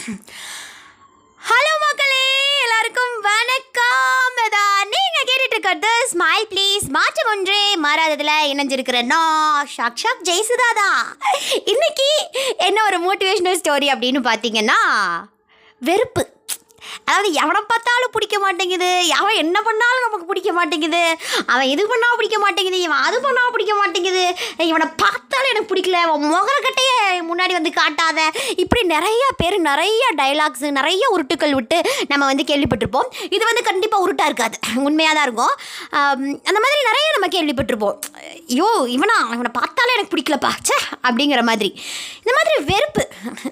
hello மக்களே எல்லாருக்கும் வணக்கம் இதா நீங்க கேட்டுட்டு இருக்கிறது ஸ்மைல் ப்ளீஸ் மாற்றம் ஒன்றே மாறாததுல இணைஞ்சிருக்கிற நான் ஷாக் ஷாக் ஜெயசுதாதா இன்னைக்கு என்ன ஒரு மோட்டிவேஷனல் ஸ்டோரி அப்படின்னு பார்த்தீங்கன்னா வெறுப்பு அதாவது எவனை பார்த்தாலும் பிடிக்க மாட்டேங்குது அவன் என்ன பண்ணாலும் நமக்கு பிடிக்க மாட்டேங்குது அவன் இது பண்ணா பிடிக்க மாட்டேங்குது இவன் அது பண்ணா பிடிக்க மாட்டேங்குது இவனை பார்த்தாலும் எனக்கு பிடிக்கல அவன் முகரக்கட்டையே முன்னாடி வந்து காட்டாத இப்படி நிறைய பேர் நிறைய டைலாக்ஸ் நிறைய உருட்டுக்கள் விட்டு நம்ம வந்து கேள்விப்பட்டிருப்போம் இது வந்து கண்டிப்பாக உருட்டாக இருக்காது உண்மையாக தான் இருக்கும் ஆம், அந்த மாதிரி நிறைய நம்ம கேள்விப்பட்டிருப்போம் ஐயோ இவனா இவனை பார்த்தாலே எனக்கு பிடிக்கலப்பா ச்சே அப்படிங்கிற மாதிரி இந்த மாதிரி வெறுப்பு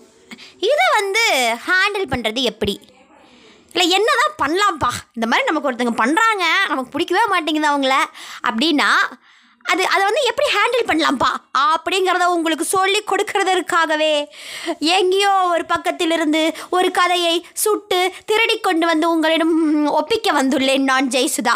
இதை வந்து ஹேண்டில் பண்ணுறது எப்படி இல்லை என்ன தான் பண்ணலாம்ப்பா இந்த மாதிரி நமக்கு ஒருத்தங்க பண்ணுறாங்க நமக்கு பிடிக்கவே மாட்டேங்குது அவங்கள அப்படின்னா அது அதை வந்து எப்படி ஹேண்டில் பண்ணலாம்ப்பா அப்படிங்கிறத உங்களுக்கு சொல்லி கொடுக்கறதற்காகவே எங்கேயோ ஒரு பக்கத்திலிருந்து ஒரு கதையை சுட்டு திருடி கொண்டு வந்து உங்களிடம் ஒப்பிக்க வந்துள்ளேன் நான் ஜெய்சுதா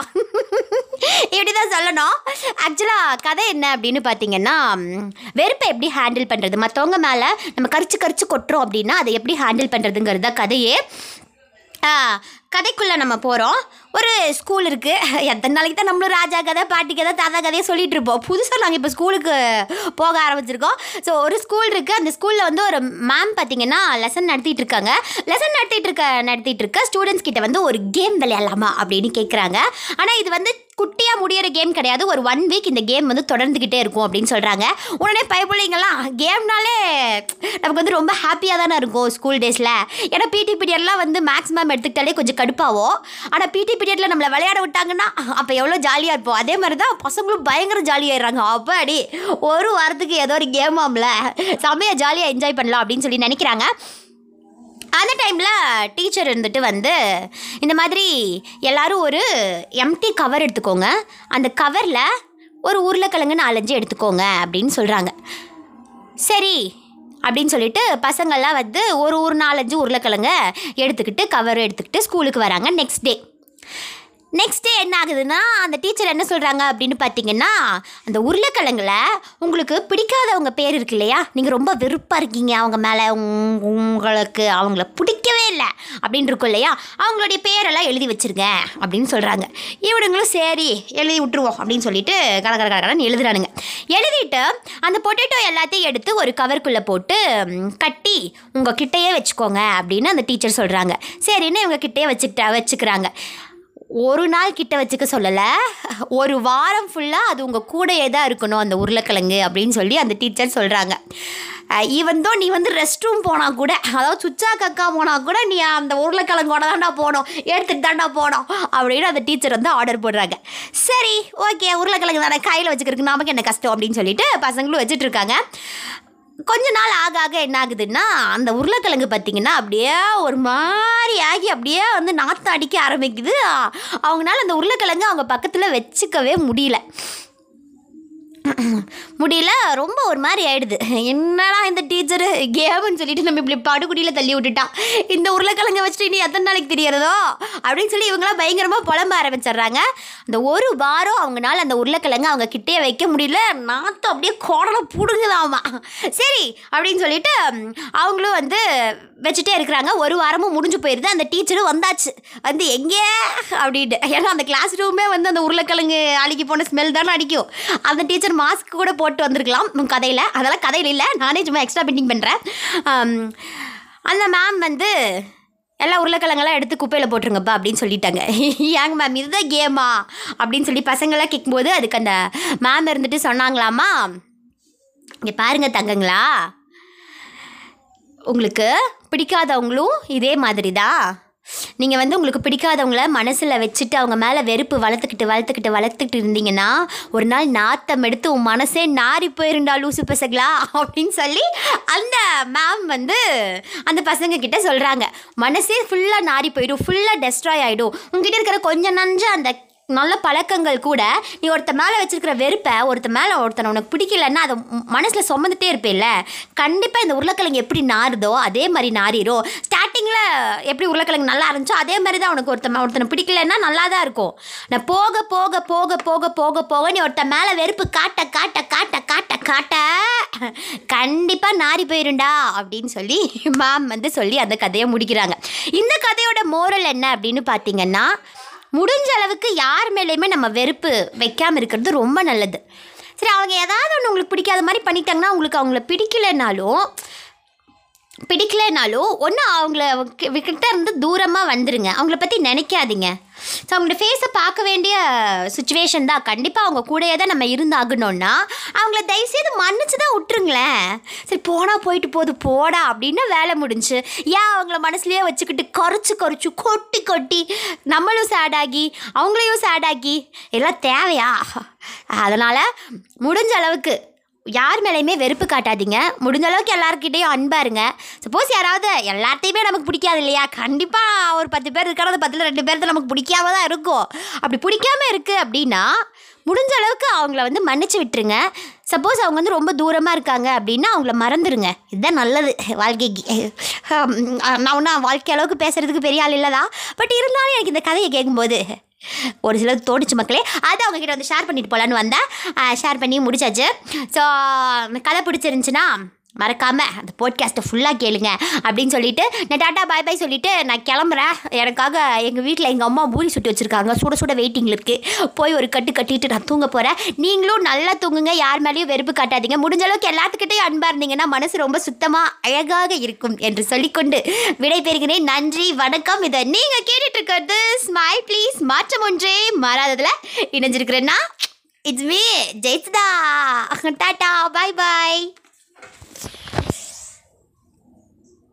இப்படி தான் சொல்லணும் ஆக்சுவலாக கதை என்ன அப்படின்னு பார்த்தீங்கன்னா ம், வெறுப்பை எப்படி ஹேண்டில் பண்ணுறது மற்றவங்க மேலே நம்ம கரிச்சு கரிச்சு கொட்டுறோம் அப்படின்னா அதை எப்படி ஹேண்டில் பண்ணுறதுங்கிறது தான் கதையே ஆ, கதைக்குள்ளே நம்ம போகிறோம் ஒரு ஸ்கூல் இருக்குது எத்தனை நாளைக்கு தான் நம்மளும் ராஜா கதை பாட்டி கதை தாத்தா கதையை சொல்லிட்டு இருப்போம் புதுசாக நாங்கள் இப்போ ஸ்கூலுக்கு போக ஆரம்பிச்சிருக்கோம் ஸோ ஒரு ஸ்கூல் இருக்குது அந்த ஸ்கூலில் வந்து ஒரு மேம் பார்த்தீங்கன்னா லெசன் நடத்திட்டு இருக்காங்க லெசன் நடத்திட்டு இருக்க நடத்திட்டு இருக்க ஸ்டூடெண்ட்ஸ் கிட்ட வந்து ஒரு கேம் விளையாடலாமா அப்படின்னு கேட்குறாங்க ஆனால் இது வந்து குட்டியாக முடியிற கேம் கிடையாது ஒரு ஒன் வீக் இந்த கேம் வந்து தொடர்ந்துக்கிட்டே இருக்கும் அப்படின்னு சொல்கிறாங்க உடனே பயப்பிள்ளைங்கெல்லாம் கேம்னாலே நமக்கு வந்து ரொம்ப ஹாப்பியாக தானே இருக்கும் ஸ்கூல் டேஸில் ஏன்னா பிடி பீரியட்லாம் வந்து மேக்ஸிமம் எடுத்துக்கிட்டாலே கொஞ்சம் கடுப்பாகும் ஆனால் பிடி பீரியடில் நம்மளை விளையாட விட்டாங்கன்னா அப்போ எவ்வளோ ஜாலியாக இருப்போம் அதே மாதிரி தான் பசங்களும் பயங்கர ஜாலியாகிடுறாங்க அப்போ அடி ஒரு வாரத்துக்கு ஏதோ ஒரு கேம் ஆம்ல செம்மையாக ஜாலியாக என்ஜாய் பண்ணலாம் அப்படின்னு சொல்லி நினைக்கிறாங்க அந்த டைமில் டீச்சர் இருந்துட்டு வந்து இந்த மாதிரி எல்லாரும் ஒரு எம்டி கவர் எடுத்துக்கோங்க அந்த கவரில் ஒரு உருளைக்கிழங்கு நாலஞ்சு எடுத்துக்கோங்க அப்படின்னு சொல்கிறாங்க சரி அப்படின்னு சொல்லிட்டு பசங்கள்லாம் வந்து ஒரு ஒரு நாலஞ்சு உருளைக்கிழங்க எடுத்துக்கிட்டு கவர் எடுத்துக்கிட்டு ஸ்கூலுக்கு வராங்க நெக்ஸ்ட் டே நெக்ஸ்ட் டே என்ன ஆகுதுன்னா அந்த டீச்சர் என்ன சொல்கிறாங்க அப்படின்னு பார்த்தீங்கன்னா அந்த உருளைக்கிழங்குல உங்களுக்கு பிடிக்காதவங்க பேர் இருக்கு இல்லையா நீங்கள் ரொம்ப வெறுப்பாக இருக்கீங்க அவங்க மேலே உங்களுக்கு அவங்கள பிடிக்கவே இல்லை அப்படின்னு இருக்கும் இல்லையா அவங்களுடைய பேரெல்லாம் எழுதி வச்சிருங்க அப்படின்னு சொல்கிறாங்க இவனுங்களும் சரி எழுதி விட்டுருவோம் அப்படின்னு சொல்லிட்டு கட கட கடன்னு எழுதுறானுங்க எழுதிட்டு அந்த பொட்டேட்டோ எல்லாத்தையும் எடுத்து ஒரு கவருக்குள்ளே போட்டு ம், கட்டி உங்கள் கிட்டேயே வச்சுக்கோங்க அப்படின்னு அந்த டீச்சர் சொல்கிறாங்க சரின்னு இவங்க கிட்டேயே வச்சுக்கிட்ட வச்சுக்கிறாங்க ஒரு நாள் கிட்ட வச்சுக்க சொல்லலை ஒரு வாரம் ஃபுல்லாக அது உங்கள் கூடையே தான் இருக்கணும் அந்த உருளைக்கிழங்கு அப்படின்னு சொல்லி அந்த டீச்சர் சொல்கிறாங்க ஈவன் தோ நீ வந்து ரெஸ்ட் ரூம் போனால் கூட அதாவது சுச்சா கக்கா போனால் கூட நீ அந்த உருளைக்கிழங்கோட தாண்டா போகணும் எடுத்துட்டு தாண்டா போகணும் அப்படின்னு அந்த டீச்சர் வந்து ஆர்டர் போடுறாங்க சரி ஓகே உருளைக்கிழங்கு தானே கையில் வச்சுக்கிறதுக்கு நமக்கு என்ன கஷ்டம் அப்படின்னு சொல்லிட்டு பசங்களும் வச்சுட்டு இருக்காங்க கொஞ்ச நாள் ஆக ஆக என்ன ஆகுதுன்னா அந்த உருளைக்கிழங்கு பார்த்தீங்கன்னா அப்படியே ஒரு மாதிரி ஆகி அப்படியே வந்து நாற்றம் அடிக்க ஆரம்பிக்குது அவங்களால அந்த உருளைக்கிழங்கு அவங்க பக்கத்தில் வச்சுக்கவே முடியல முடியல ரொம்ப ஒரு மாதிரி ஆயிடுது என்னடா இந்த டீச்சரு கேம்னு சொல்லிட்டு நம்ம இப்படி படுகுடியில் தள்ளி விட்டுட்டா இந்த உருளைக்கிழங்க வச்சுட்டு இனி எத்தனை நாளைக்கு தெரியறதோ அப்படின்னு சொல்லி இவங்களாம் பயங்கரமாக புலம்ப ஆரம்பிச்சிடுறாங்க அந்த ஒரு வாரம் அவங்கனால அந்த உருளைக்கிழங்கு அவங்க கிட்டே வைக்க முடியல நாத்தம் அப்படியே கோடலை பிடுங்குதாமா சரி அப்படின்னு சொல்லிட்டு ம், அவங்களும் வந்து வச்சுட்டே இருக்கிறாங்க ஒரு வாரமும் முடிஞ்சு போயிடுது அந்த டீச்சரும் வந்தாச்சு வந்து எங்கே அப்படின்ட்டு ஏன்னா அந்த கிளாஸ் ரூமே வந்து அந்த உருளைக்கிழங்கு அழுகி போன ஸ்மெல் தானே அடிக்கும் அந்த டீச்சர் மாஸ்க் கூட போட்டு வந்திருக்கலாம் கதையில் அதெல்லாம் கதையில் இல்லை நானே சும்மா எக்ஸ்ட்ரா பெயிண்டிங் பண்ணுறேன் அந்த மேம் வந்து எல்லா உருளைக்கிழங்கெல்லாம் எடுத்து குப்பையில் போட்டுருங்கப்பா அப்படின்னு சொல்லிட்டாங்க ஏங்க மேம் இதுதான் கேமா அப்படின்னு சொல்லி பசங்களாம் கேட்கும்போது அதுக்கு அந்த மேம் இருந்துட்டு சொன்னாங்களாமா இங்கே பாருங்க தங்கங்களா உங்களுக்கு பிடிக்காதவங்களும் இதே மாதிரி தான் நீங்கள் வந்து உங்களுக்கு பிடிக்காதவங்கள மனசில் வச்சுட்டு அவங்க மேலே வெறுப்பு வளர்த்துக்கிட்டு வளர்த்துக்கிட்டு வளர்த்துக்கிட்டு இருந்தீங்கன்னா ஒரு நாள் நாத்தம் எடுத்து உன் மனசே நாரி போயிருண்டா லூசு பசங்களா அப்படின்னு சொல்லி அந்த மேம் வந்து அந்த பசங்க கிட்ட சொல்கிறாங்க மனசே ஃபுல்லாக நாரி போயிடும் ஃபுல்லாக டெஸ்ட்ராய் ஆகிடும் உங்ககிட்ட இருக்கிற கொஞ்சம் நஞ்சு அந்த நல்ல பழக்கங்கள் கூட நீ ஒருத்த மேலே வச்சிருக்கிற வெறுப்பை ஒருத்த மேலே ஒருத்தனை உனக்கு பிடிக்கலன்னா அதை மனசில் சுமந்துட்டே இருப்பேல்ல கண்டிப்பாக இந்த உருளைக்கிழங்கு எப்படி நாறுதோ அதே மாதிரி நாரிடும் ஸ்டார்டிங்கில் ஸ்டார்டிங்கில் எப்படி உருளைக்கிழங்கு நல்லா இருந்துச்சோ அதே மாதிரி தான் உனக்கு ஒருத்தன் ஒருத்தனை பிடிக்கலன்னா நல்லா தான் இருக்கும் நான் போக போக போக போக போக போக நீ ஒருத்தன் மேலே வெறுப்பு காட்ட காட்ட காட்ட காட்ட காட்ட கண்டிப்பாக நாரி போயிருண்டா அப்படின்னு சொல்லி மேம் வந்து சொல்லி அந்த கதையை முடிக்கிறாங்க இந்த கதையோட மோரல் என்ன அப்படின்னு பார்த்தீங்கன்னா முடிஞ்ச அளவுக்கு யார் மேலேயுமே நம்ம வெறுப்பு வைக்காமல் இருக்கிறது ரொம்ப நல்லது சரி அவங்க ஏதாவது ஒன்று உங்களுக்கு பிடிக்காத மாதிரி பண்ணிட்டாங்கன்னா உங்களுக்கு அவங்கள பிடிக்கலைனாலும் பிடிக்கலைனாலும் ஒன்று அவங்கள கி- கிட்ட இருந்து தூரமாக வந்துருங்க அவங்கள பற்றி நினைக்காதீங்க ஸோ அவங்களோட ஃபேஸை பார்க்க வேண்டிய சுச்சுவேஷன் தான் கண்டிப்பாக அவங்க கூடயே தான் நம்ம இருந்தாகணும்னா அவங்கள தயவுசெய்து மன்னிச்சு தான் விட்டுருங்களேன் சரி போனா போயிட்டு போகுது போடா அப்படின்னு வேலை முடிஞ்சு ஏன் அவங்கள மனசுலயே வச்சுக்கிட்டு குறைச்சி குறைச்சி கொட்டி கொட்டி நம்மளும் சேட் ஆகி அவங்களையும் சேட் ஆகி எல்லாம் தேவையா அதனால் முடிஞ்ச அளவுக்கு யார் மேலேயுமே வெறுப்பு காட்டாதீங்க முடிஞ்ச அளவுக்கு எல்லாருக்கிட்டையும் அன்பா இருங்க சப்போஸ் யாராவது எல்லாத்தையுமே நமக்கு பிடிக்காது இல்லையா கண்டிப்பாக ஒரு பத்து பேர் இருக்கிற அந்த பத்தில் ரெண்டு பேர்த்து நமக்கு பிடிக்காம தான் இருக்கும் அப்படி பிடிக்காம இருக்குது அப்படின்னா முடிஞ்ச அளவுக்கு அவங்கள வந்து மன்னிச்சு விட்டுருங்க சப்போஸ் அவங்க வந்து ரொம்ப தூரமாக இருக்காங்க அப்படின்னா அவங்கள மறந்துடுங்க இதுதான் நல்லது வாழ்க்கைக்கு ஹம், நான் ஒன்றும் வாழ்க்கை அளவுக்கு பேசுகிறதுக்கு பெரிய ஆள் இல்லைதா பட் இருந்தாலும் எனக்கு இந்த கதையை கேட்கும்போது ஒரு சிலர் தோணுச்சு மக்களே அதை அவங்க கிட்ட வந்து ஷேர் பண்ணிட்டு போகலான்னு வந்தேன் ஷேர் பண்ணி முடிச்சாச்சு ஸோ கதை பிடிச்சிருந்துச்சுன்னா மறக்காமல் அந்த போட்காஸ்ட்டை ஃபுல்லாக கேளுங்க அப்படின்னு சொல்லிட்டு நான் டாட்டா பாய் பாய் சொல்லிட்டு நான் கிளம்புறேன் எனக்காக எங்கள் வீட்டில் எங்கள் அம்மா பூரி சுட்டு வச்சுருக்காங்க சுட சுட வெயிட்டிங்கில் இருக்குது போய் ஒரு கட்டு கட்டிட்டு நான் தூங்க போகிறேன் நீங்களும் நல்லா தூங்குங்க யார் மேலேயும் வெறுப்பு காட்டாதீங்க முடிஞ்ச அளவுக்கு எல்லாத்துக்கிட்டையும் அன்பாக இருந்தீங்கன்னா மனசு ரொம்ப சுத்தமாக அழகாக இருக்கும் என்று சொல்லிக்கொண்டு விடைபெறுகிறேன் நன்றி வணக்கம் இதை நீங்கள் கேட்டுட்டு இருக்கிறது ஸ்மைல் ப்ளீஸ் மாற்றம் ஒன்றே மாறாததில் இணைஞ்சிருக்கிறேன்னா இட்ஸ் மீ ஜெயிச்சுதா டாட்டா பாய் பாய்